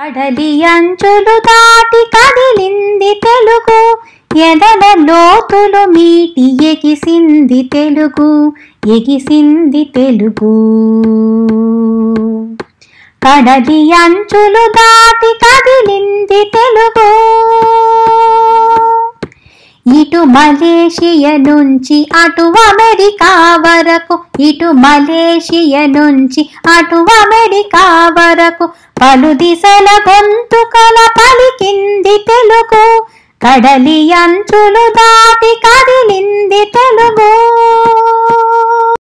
కడలి అంచులు దాటి కదిలింది తెలుగు ఎదల లోతులు మీటి ఎగిసింది తెలుగు ఎగిసింది తెలుగు కడలి అంచులు దాటి కదిలింది తెలుగు ఇటు మలేషియా నుంచి అటు అమెరికా వరకు ఇటు మలేషియా నుంచి అటు అమెరికా వరకు పలు దిశల గొంతుకల పలికింది తెలుగు కడలి అంచులు దాటి కదిలింది తెలుగు